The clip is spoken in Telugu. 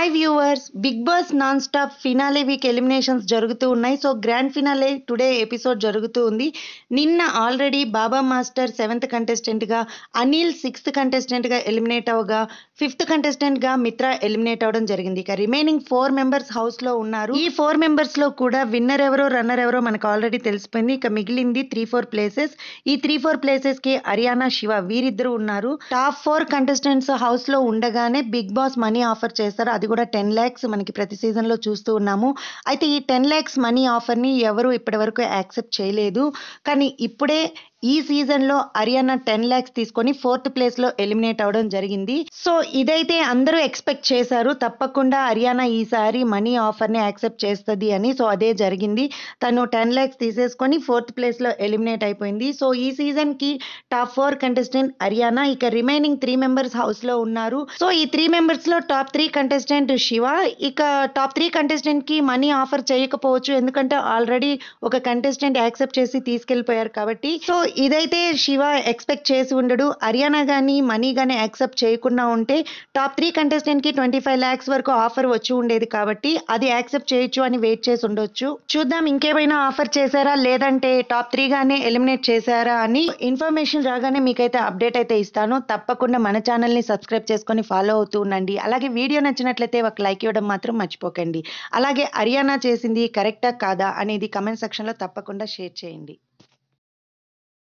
hi viewers Bigg Boss non stop finale week eliminations జరుగుతూ ఉన్నాయి so grand finale today episode జరుగుతూ ఉంది నిన్న ఆల్రెడీ బాబా మాస్టర్ సెవెంత్ కంటెస్టెంట్గా అనిల్ సిక్స్త్ కంటెస్టెంట్గా ఎలిమినేట్ అవగా ఫిఫ్త్ కంటెస్టెంట్గా మిత్ర ఎలిమినేట్ అవడం జరిగింది ఇక రిమైనింగ్ ఫోర్ మెంబర్స్ హౌస్లో ఉన్నారు ఈ ఫోర్ మెంబర్స్లో కూడా విన్నర్ ఎవరో రన్నర్ ఎవరో మనకు ఆల్రెడీ తెలిసిపోయింది ఇక మిగిలింది త్రీ ఫోర్ ప్లేసెస్ ఈ త్రీ ఫోర్ ప్లేసెస్కి హర్యానా శివ వీరిద్దరు ఉన్నారు టాప్ ఫోర్ కంటెస్టెంట్స్ హౌస్లో ఉండగానే బిగ్ బాస్ మనీ ఆఫర్ చేస్తారు అది కూడా టెన్ ల్యాక్స్ మనకి ప్రతి సీజన్లో చూస్తూ ఉన్నాము అయితే ఈ టెన్ ల్యాక్స్ మనీ ఆఫర్ని ఎవరు ఇప్పటివరకు యాక్సెప్ట్ చేయలేదు కానీ ఇప్పుడే ఈ సీజన్లో హర్యానా టెన్ ల్యాక్స్ తీసుకొని ఫోర్త్ ప్లేస్లో ఎలిమినేట్ అవడం జరిగింది సో ఇదైతే అందరూ ఎక్స్పెక్ట్ చేశారు తప్పకుండా హర్యానా ఈసారి మనీ ఆఫర్ని యాక్సెప్ట్ చేస్తుంది అని సో అదే జరిగింది తను టెన్ ల్యాక్స్ తీసేసుకొని ఫోర్త్ ప్లేస్లో ఎలిమినేట్ అయిపోయింది సో ఈ సీజన్కి టాప్ ఫోర్ కంటెస్టెంట్ హర్యానా ఇక రిమైనింగ్ త్రీ మెంబర్స్ హౌస్లో ఉన్నారు సో ఈ త్రీ మెంబర్స్లో టాప్ త్రీ కంటెస్టెంట్ శివ ఇక టాప్ త్రీ కంటెస్టెంట్కి మనీ ఆఫర్ చేయకపోవచ్చు ఎందుకంటే ఆల్రెడీ ఒక కంటెస్టెంట్ యాక్సెప్ట్ చేసి తీసుకెళ్ళిపోయారు కాబట్టి సో ఇదైతే శివ ఎక్స్పెక్ట్ చేసి ఉండడు హర్యానా కానీ మనీ కానీ యాక్సెప్ట్ చేయకుండా ఉంటే టాప్ త్రీ కంటెస్టెంట్కి ట్వంటీ ఫైవ్ ల్యాక్స్ వరకు ఆఫర్ వచ్చి ఉండేది కాబట్టి అది యాక్సెప్ట్ చేయొచ్చు అని వెయిట్ చేసి ఉండొచ్చు చూద్దాం ఇంకేమైనా ఆఫర్ చేశారా లేదంటే టాప్ త్రీ గానే ఎలిమినేట్ చేశారా అని ఇన్ఫర్మేషన్ రాగానే మీకైతే అప్డేట్ అయితే ఇస్తాను తప్పకుండా మన ఛానల్ని సబ్స్క్రైబ్ చేసుకొని ఫాలో అవుతూ ఉండండి అలాగే వీడియో నచ్చినట్లయితే ఒక లైక్ ఇవ్వడం మాత్రం మర్చిపోకండి అలాగే హర్యానా చేసింది కరెక్టా కాదా అనేది కమెంట్ సెక్షన్లో తప్పకుండా షేర్ చేయండి